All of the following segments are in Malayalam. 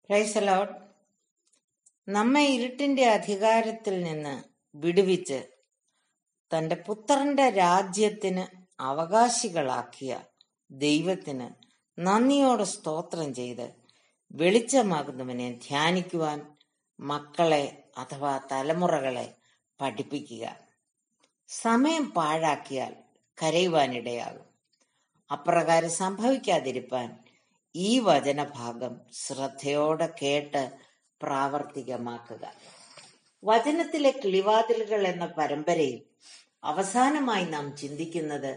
പ്രൈസ് ലോഡ് നമ്മെ ഇരുട്ടിന്റെ അധികാരത്തിൽ നിന്ന് വിടുവിച്ച് തന്റെ പുത്രന്റെ രാജ്യത്തിന് അവകാശികളാക്കിയ ദൈവത്തിന് നന്ദിയോടെ സ്തോത്രം ചെയ്ത് വെളിച്ചമാകുന്നവനെ ധ്യാനിക്കുവാൻ മക്കളെ അഥവാ തലമുറകളെ പഠിപ്പിക്കുക സമയം പാഴാക്കിയാൽ കരയുവാനിടയാകും അപ്രകാരം സംഭവിക്കാതിരിപ്പാൻ ഈ വചനഭാഗം ശ്രദ്ധയോടെ കേട്ട് പ്രാവർത്തികമാക്കുക വചനത്തിലെ കിളിവാതിലുകൾ എന്ന പരമ്പരയിൽ അവസാനമായി നാം ചിന്തിക്കുന്നത്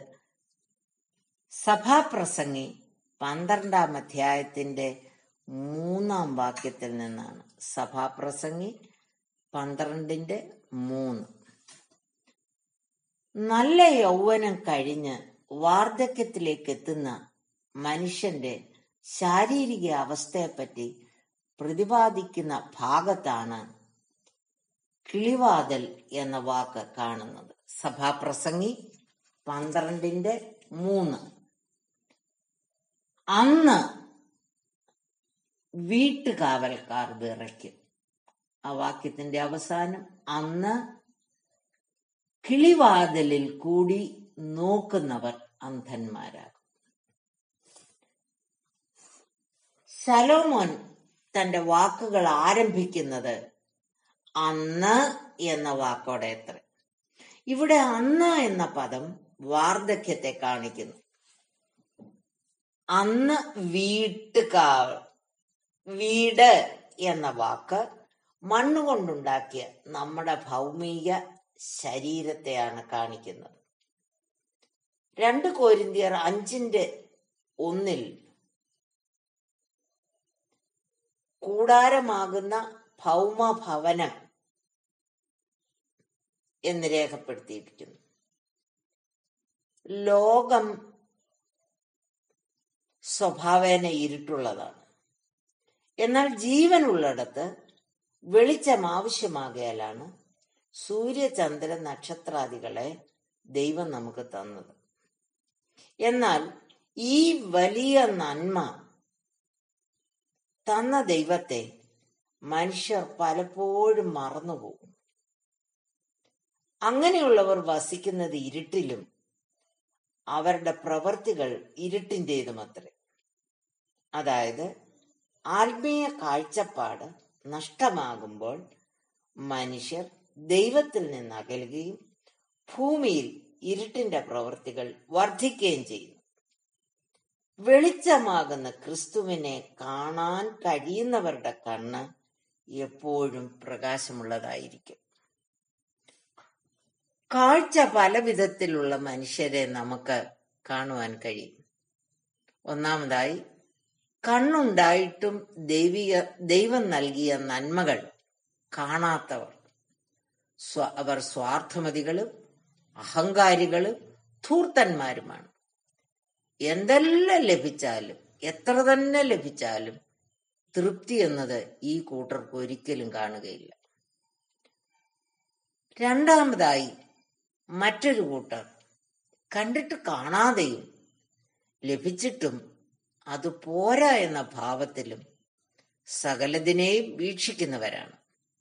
സഭാപ്രസംഗി പന്ത്രണ്ടാം അധ്യായത്തിന്റെ മൂന്നാം വാക്യത്തിൽ നിന്നാണ് സഭാപ്രസംഗി പന്ത്രണ്ടിന്റെ മൂന്ന് നല്ല യൗവനം കഴിഞ്ഞ് വാർദ്ധക്യത്തിലേക്ക് എത്തുന്ന മനുഷ്യന്റെ ശാരീരിക അവസ്ഥയെപ്പറ്റി പ്രതിപാദിക്കുന്ന ഭാഗത്താണ് കിളിവാതൽ എന്ന വാക്ക് കാണുന്നത് സഭാപ്രസംഗി പന്ത്രണ്ടിന്റെ മൂന്ന് അന്ന് വീട്ടുകാവൽക്കാർ വിറയ്ക്കും ആ വാക്യത്തിന്റെ അവസാനം അന്ന് കിളിവാതിലിൽ കൂടി നോക്കുന്നവർ അന്ധന്മാരാകും ശലോമോൻ തന്റെ വാക്കുകൾ ആരംഭിക്കുന്നത് അന്ന് എന്ന വാക്കോടെ എത്ര ഇവിടെ അന്ന് എന്ന പദം വാർദ്ധക്യത്തെ കാണിക്കുന്നു അന്ന് വീട്ടുകാവ് വീട് എന്ന വാക്ക് മണ്ണുകൊണ്ടുണ്ടാക്കിയ നമ്മുടെ ഭൗമിക ശരീരത്തെയാണ് കാണിക്കുന്നത് രണ്ട് കോരിന്തിയർ അഞ്ചിന്റെ ഒന്നിൽ കൂടാരമാകുന്ന ഭൗമഭവനം എന്ന് രേഖപ്പെടുത്തിയിരിക്കുന്നു ലോകം സ്വഭാവേന ഇരുട്ടുള്ളതാണ് എന്നാൽ ജീവനുള്ളിടത്ത് വെളിച്ചം ആവശ്യമാകയാലാണ് സൂര്യചന്ദ്ര നക്ഷത്രാദികളെ ദൈവം നമുക്ക് തന്നത് എന്നാൽ ഈ വലിയ നന്മ തന്ന ദൈവത്തെ മനുഷ്യർ പലപ്പോഴും മറന്നുപോകും അങ്ങനെയുള്ളവർ വസിക്കുന്നത് ഇരുട്ടിലും അവരുടെ പ്രവൃത്തികൾ ഇരുട്ടിൻ്റെതുമത്രേ അതായത് ആത്മീയ കാഴ്ചപ്പാട് നഷ്ടമാകുമ്പോൾ മനുഷ്യർ ദൈവത്തിൽ നിന്ന് അകലുകയും ഭൂമിയിൽ ഇരുട്ടിന്റെ പ്രവൃത്തികൾ വർദ്ധിക്കുകയും ചെയ്യുന്നു വെളിച്ചമാകുന്ന ക്രിസ്തുവിനെ കാണാൻ കഴിയുന്നവരുടെ കണ്ണ് എപ്പോഴും പ്രകാശമുള്ളതായിരിക്കും കാഴ്ച പല വിധത്തിലുള്ള മനുഷ്യരെ നമുക്ക് കാണുവാൻ കഴിയും ഒന്നാമതായി കണ്ണുണ്ടായിട്ടും ദൈവിക ദൈവം നൽകിയ നന്മകൾ കാണാത്തവർ സ്വ അവർ സ്വാർത്ഥമതികളും അഹങ്കാരികളും ധൂർത്തന്മാരുമാണ് എന്തെല്ലാം ലഭിച്ചാലും എത്ര തന്നെ ലഭിച്ചാലും തൃപ്തി എന്നത് ഈ കൂട്ടർക്ക് ഒരിക്കലും കാണുകയില്ല രണ്ടാമതായി മറ്റൊരു കൂട്ടർ കണ്ടിട്ട് കാണാതെയും ലഭിച്ചിട്ടും അത് പോരാ എന്ന ഭാവത്തിലും സകലതിനെയും വീക്ഷിക്കുന്നവരാണ്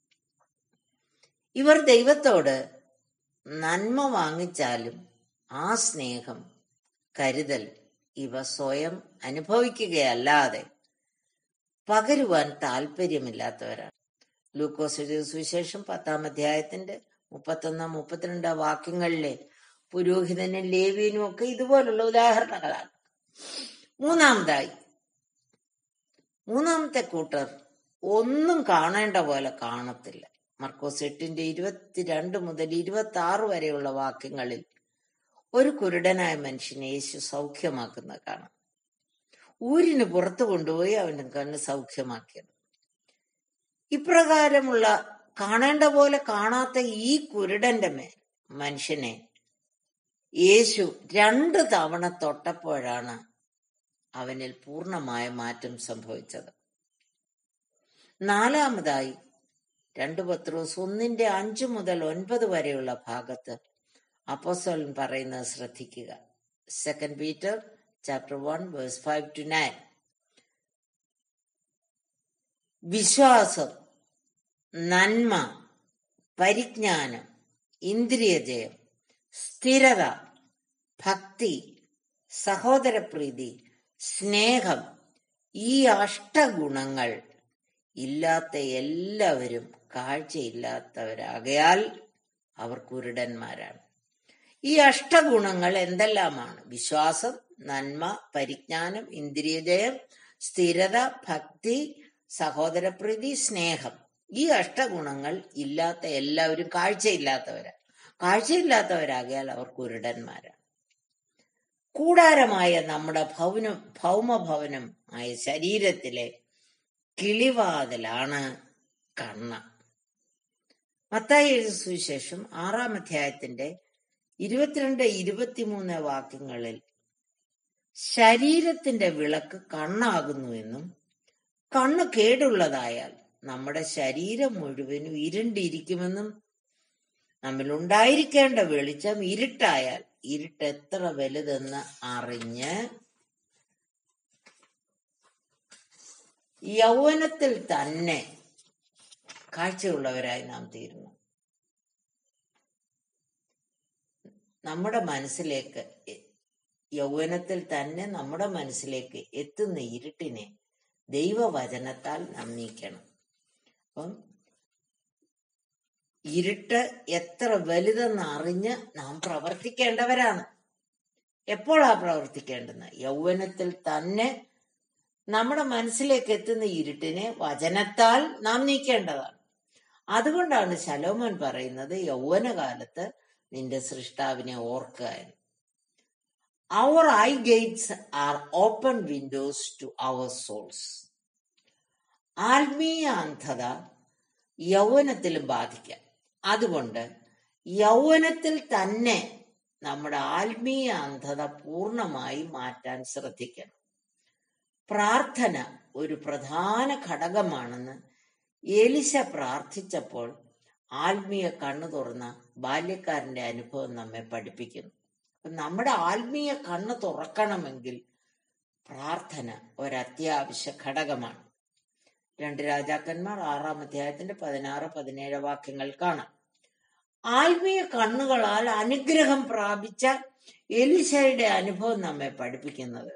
ഇവർ ദൈവത്തോട് നന്മ വാങ്ങിച്ചാലും ആ സ്നേഹം കരുതൽ ഇവ സ്വയം അനുഭവിക്കുകയല്ലാതെ പകരുവാൻ താല്പര്യമില്ലാത്തവരാണ് ലൂക്കോസ് സുവിശേഷം പത്താം അധ്യായത്തിന്റെ മുപ്പത്തൊന്നാം മുപ്പത്തിരണ്ടാം വാക്യങ്ങളിലെ പുരോഹിതനും ലേവ്യനും ഒക്കെ ഇതുപോലുള്ള ഉദാഹരണങ്ങളാണ് മൂന്നാമതായി മൂന്നാമത്തെ കൂട്ടർ ഒന്നും കാണേണ്ട പോലെ കാണത്തില്ല മർക്കോസ് എട്ടിന്റെ ഇരുപത്തിരണ്ട് മുതൽ ഇരുപത്തി ആറ് വരെയുള്ള വാക്യങ്ങളിൽ ഒരു കുരുടനായ മനുഷ്യനെ യേശു സൗഖ്യമാക്കുന്ന കാണാം ഊരിന് പുറത്തു കൊണ്ടുപോയി അവന്റെ കണ്ണ് സൗഖ്യമാക്കിയത് ഇപ്രകാരമുള്ള കാണേണ്ട പോലെ കാണാത്ത ഈ കുരുടന്റെ മേൽ മനുഷ്യനെ യേശു രണ്ട് തവണ തൊട്ടപ്പോഴാണ് അവനിൽ പൂർണ്ണമായ മാറ്റം സംഭവിച്ചത് നാലാമതായി രണ്ട് പത്രോസ് ഒന്നിന്റെ അഞ്ചു മുതൽ ഒൻപത് വരെയുള്ള ഭാഗത്ത് അപ്പോസ്തലൻ പറയുന്നത് ശ്രദ്ധിക്കുക second Peter chapter one verse five to nine വിശ്വാസം നന്മ പരിജ്ഞാനം ഇന്ദ്രിയജയം സ്ഥിരത ഭക്തി സഹോദരപ്രീതി സ്നേഹം ഈ അഷ്ടഗുണങ്ങൾ ഇല്ലാത്ത എല്ലാവരും കാഴ്ചയില്ലാത്തവരാകയാൽ അവർ കുരുടന്മാരാണ് ഈ അഷ്ടഗുണങ്ങൾ എന്തെല്ലാമാണ് വിശ്വാസം നന്മ പരിജ്ഞാനം ഇന്ദ്രിയജയം സ്ഥിരത ഭക്തി സഹോദരപ്രീതി സ്നേഹം ഈ അഷ്ടഗുണങ്ങൾ ഇല്ലാത്ത എല്ലാവരും കാഴ്ചയില്ലാത്തവരാണ് കാഴ്ചയില്ലാത്തവരാകിയാൽ അവർ കുരുടന്മാരാണ് കൂടാരമായ നമ്മുടെ ഭവനം ഭൗമഭവനം ആയ ശരീരത്തിലെ കിളിവാതിലാണ് കണ്ണ് മത്തായി എഴുതിയ സുവിശേഷം ആറാം അധ്യായത്തിന്റെ ഇരുപത്തിരണ്ട് ഇരുപത്തിമൂന്ന് വാക്യങ്ങളിൽ ശരീരത്തിന്റെ വിളക്ക് കണ്ണാകുന്നുവെന്നും കണ്ണ് കേടുള്ളതായാൽ നമ്മുടെ ശരീരം മുഴുവനും ഇരുണ്ടിരിക്കുമെന്നും നമ്മിൽ ഉണ്ടായിരിക്കേണ്ട വെളിച്ചം ഇരുട്ടായാൽ ഇരുട്ട് എത്ര വലുതെന്ന് അറിഞ്ഞ് യൗവനത്തിൽ തന്നെ കാഴ്ചയുള്ളവരായി നാം തീരുന്നു നമ്മുടെ മനസ്സിലേക്ക് എ- യൗവനത്തിൽ തന്നെ നമ്മുടെ മനസ്സിലേക്ക് എത്തുന്ന ഇരുട്ടിനെ ദൈവവചനത്താൽ നാം നീക്കണം അപ്പം ഇരുട്ട് എത്ര വലുതെന്ന് അറിഞ്ഞ് നാം പ്രവർത്തിക്കേണ്ടവരാണ് എപ്പോഴാ പ്രവർത്തിക്കേണ്ടുന്നത് യൗവനത്തിൽ തന്നെ നമ്മുടെ മനസ്സിലേക്ക് എത്തുന്ന ഇരുട്ടിനെ വചനത്താൽ നാം നീക്കേണ്ടതാണ് അതുകൊണ്ടാണ് ശലോമോൻ പറയുന്നത് യൗവനകാലത്ത് നിന്റെ സൃഷ്ടാവിനെ ഓർക്കുക എന്ന് our eye gates are open windows to our souls ആത്മീയ അന്ധത യൗവനത്തിലും ബാധിക്കാം അതുകൊണ്ട് യൗവനത്തിൽ തന്നെ നമ്മുടെ ആത്മീയ അന്ധത പൂർണ്ണമായി മാറ്റാൻ ശ്രദ്ധിക്കണം പ്രാർത്ഥന ഒരു പ്രധാന ഘടകമാണെന്ന് എലിശ പ്രാർത്ഥിച്ചപ്പോൾ ആത്മീയ കണ്ണു തുറന്ന ബാല്യക്കാരന്റെ അനുഭവം നമ്മെ പഠിപ്പിക്കുന്നു അപ്പൊ നമ്മുടെ ആത്മീയ കണ്ണ് തുറക്കണമെങ്കിൽ പ്രാർത്ഥന ഒരത്യാവശ്യ ഘടകമാണ് രണ്ട് രാജാക്കന്മാർ ആറാം അധ്യായത്തിന്റെ പതിനാറ് പതിനേഴ് വാക്യങ്ങൾ കാണാം ആത്മീയ കണ്ണുകളാൽ അനുഗ്രഹം പ്രാപിച്ച എലിശയുടെ അനുഭവം നമ്മെ പഠിപ്പിക്കുന്നത്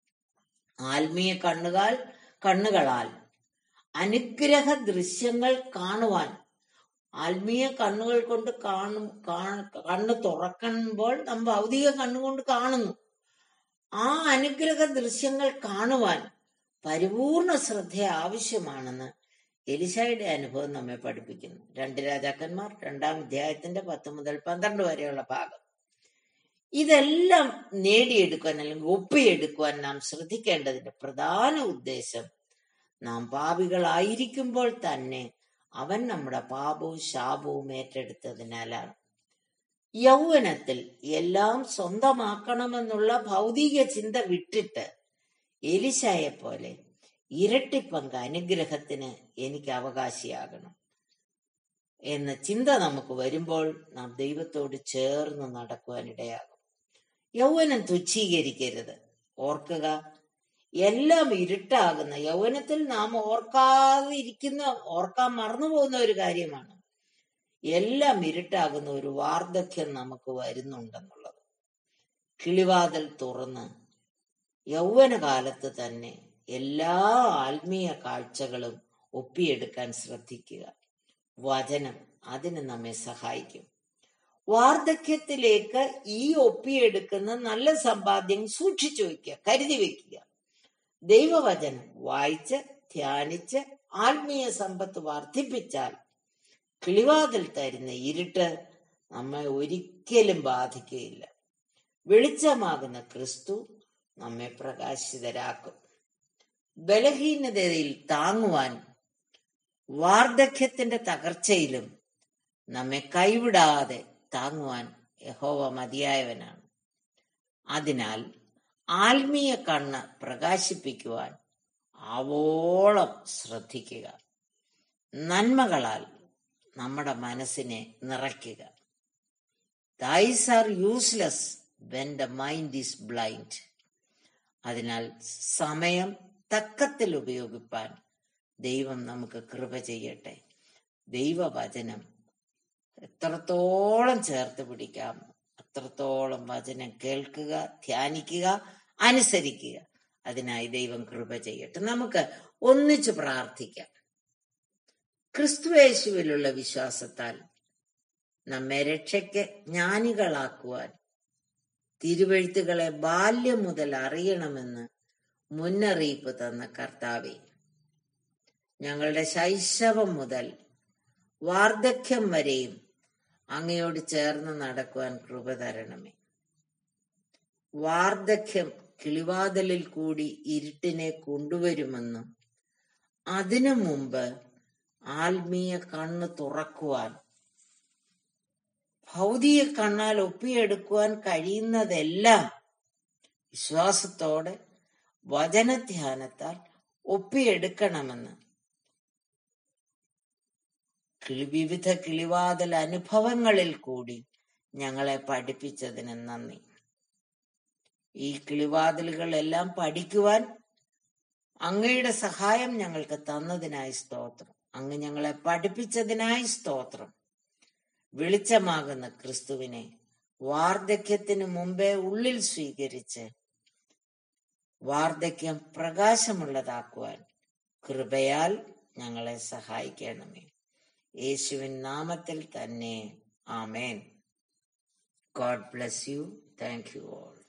ആത്മീയ കണ്ണുകൾ കണ്ണുകളാൽ അനുഗ്രഹ ദൃശ്യങ്ങൾ കാണുവാൻ ആത്മീയ കണ്ണുകൾ കൊണ്ട് കാണും കാണ- കണ്ണ് തുറക്കുമ്പോൾ നാം ഭൗതിക കണ്ണുകൊണ്ട് കാണുന്നു ആ അനുഗ്രഹ ദൃശ്യങ്ങൾ കാണുവാൻ പരിപൂർണ ശ്രദ്ധ ആവശ്യമാണെന്ന് എലിശായുടെ അനുഭവം നമ്മെ പഠിപ്പിക്കുന്നു രണ്ട് രാജാക്കന്മാർ രണ്ടാം അധ്യായത്തിന്റെ പത്ത് മുതൽ പന്ത്രണ്ട് വരെയുള്ള ഭാഗം ഇതെല്ലാം നേടിയെടുക്കുവാൻ അല്ലെങ്കിൽ ഒപ്പിയെടുക്കുവാൻ നാം ശ്രദ്ധിക്കേണ്ടതിന്റെ പ്രധാന ഉദ്ദേശം നാം പാപികളായിരിക്കുമ്പോൾ തന്നെ അവൻ നമ്മുടെ പാപവും ശാപവും ഏറ്റെടുത്തതിനാലാണ് യൗവനത്തിൽ എല്ലാം സ്വന്തമാക്കണമെന്നുള്ള ഭൗതിക ചിന്ത വിട്ടിട്ട് എലിശായെ പോലെ ഇരട്ടിപ്പങ്ക് അനുഗ്രഹത്തിന് എനിക്ക് അവകാശിയാകണം എന്ന ചിന്ത നമുക്ക് വരുമ്പോൾ നാം ദൈവത്തോട് ചേർന്ന് നടക്കുവാനിടയാകും യൗവനം തുച്ഛീകരിക്കരുത് ഓർക്കുക എല്ലാം ഇരുട്ടാകുന്ന യൗവനത്തിൽ നാം ഓർക്കാതെ ഇരിക്കുന്ന ഓർക്കാൻ മറന്നുപോകുന്ന ഒരു കാര്യമാണ് എല്ലാം ഇരുട്ടാകുന്ന ഒരു വാർദ്ധക്യം നമുക്ക് വരുന്നുണ്ടെന്നുള്ളത് കിളിവാതിൽ തുറന്ന് യൗവനകാലത്ത് തന്നെ എല്ലാ ആത്മീയ കാഴ്ചകളും ഒപ്പിയെടുക്കാൻ ശ്രദ്ധിക്കുക വചനം അതിന് നമ്മെ സഹായിക്കും വാർദ്ധക്യത്തിലേക്ക് ഈ ഒപ്പിയെടുക്കുന്ന നല്ല സമ്പാദ്യം സൂക്ഷിച്ചു വെക്കുക കരുതി വെക്കുക ദൈവവചനം വായിച്ച് ധ്യാനിച്ച് ആത്മീയ സമ്പത്ത് വർദ്ധിപ്പിച്ചാൽ കിളിവാതിൽ തരുന്ന ഇരുട്ട് നമ്മെ ഒരിക്കലും ബാധിക്കുകയില്ല വെളിച്ചമാകുന്ന ക്രിസ്തു നമ്മെ പ്രകാശിതരാക്കും ബലഹീനതയിൽ താങ്ങുവാൻ വാർദ്ധക്യത്തിന്റെ തകർച്ചയിലും നമ്മെ കൈവിടാതെ താങ്ങുവാൻ യഹോവ മതിയായവനാണ് അതിനാൽ ആത്മീയ കണ്ണ് പ്രകാശിപ്പിക്കുവാൻ ആവോളം ശ്രദ്ധിക്കുക നന്മകളാൽ നമ്മുടെ മനസ്സിനെ നിറയ്ക്കുക these are useless when the mind is blind അതിനാൽ സമയം തക്കത്തിൽ ഉപയോഗിപ്പാൻ ദൈവം നമുക്ക് കൃപ ചെയ്യട്ടെ ദൈവവചനം എത്രത്തോളം ചേർത്ത് പിടിക്കാം അത്രത്തോളം വചനം കേൾക്കുക ധ്യാനിക്കുക അനുസരിക്കുക അതിനായി ദൈവം കൃപ ചെയ്യട്ടെ നമുക്ക് ഒന്നിച്ചു പ്രാർത്ഥിക്കാം ക്രിസ്തുവേശുവിലുള്ള വിശ്വാസത്താൽ നമ്മെ രക്ഷയ്ക്ക് ജ്ഞാനികളാക്കുവാൻ തിരുവഴുത്തുകളെ ബാല്യം മുതൽ അറിയണമെന്ന് മുന്നറിയിപ്പ് തന്ന കർത്താവെ ഞങ്ങളുടെ ശൈശവം മുതൽ വാർദ്ധക്യം വരെയും അങ്ങയോട് ചേർന്ന് നടക്കുവാൻ കൃപ തരണമേ വാർദ്ധക്യം കിളിവാതലിൽ കൂടി ഇരുട്ടിനെ കൊണ്ടുവരുമെന്നും അതിനു മുമ്പ് ആത്മീയ കണ്ണ് തുറക്കുവാൻ ഭൗതിക കണ്ണാൽ ഒപ്പിയെടുക്കുവാൻ കഴിയുന്നതെല്ലാം വിശ്വാസത്തോടെ വചനധ്യാനത്താൽ ഒപ്പിയെടുക്കണമെന്ന് കിളി വിവിധ കിളിവാതൽ അനുഭവങ്ങളിൽ കൂടി ഞങ്ങളെ പഠിപ്പിച്ചതിന് നന്ദി ഈ കിളിവാതിലുകളെല്ലാം പഠിക്കുവാൻ അങ്ങയുടെ സഹായം ഞങ്ങൾക്ക് തന്നതിനായി സ്തോത്രം അങ്ങ് ഞങ്ങളെ പഠിപ്പിച്ചതിനായി സ്തോത്രം വെളിച്ചമാകുന്ന ക്രിസ്തുവിനെ വാർദ്ധക്യത്തിന് മുമ്പേ ഉള്ളിൽ സ്വീകരിച്ച് വാർദ്ധക്യം പ്രകാശമുള്ളതാക്കുവാൻ കൃപയാൽ ഞങ്ങളെ സഹായിക്കണമേ യേശുവിൻ നാമത്തിൽ തന്നെ ആമേൻ God bless you thank you all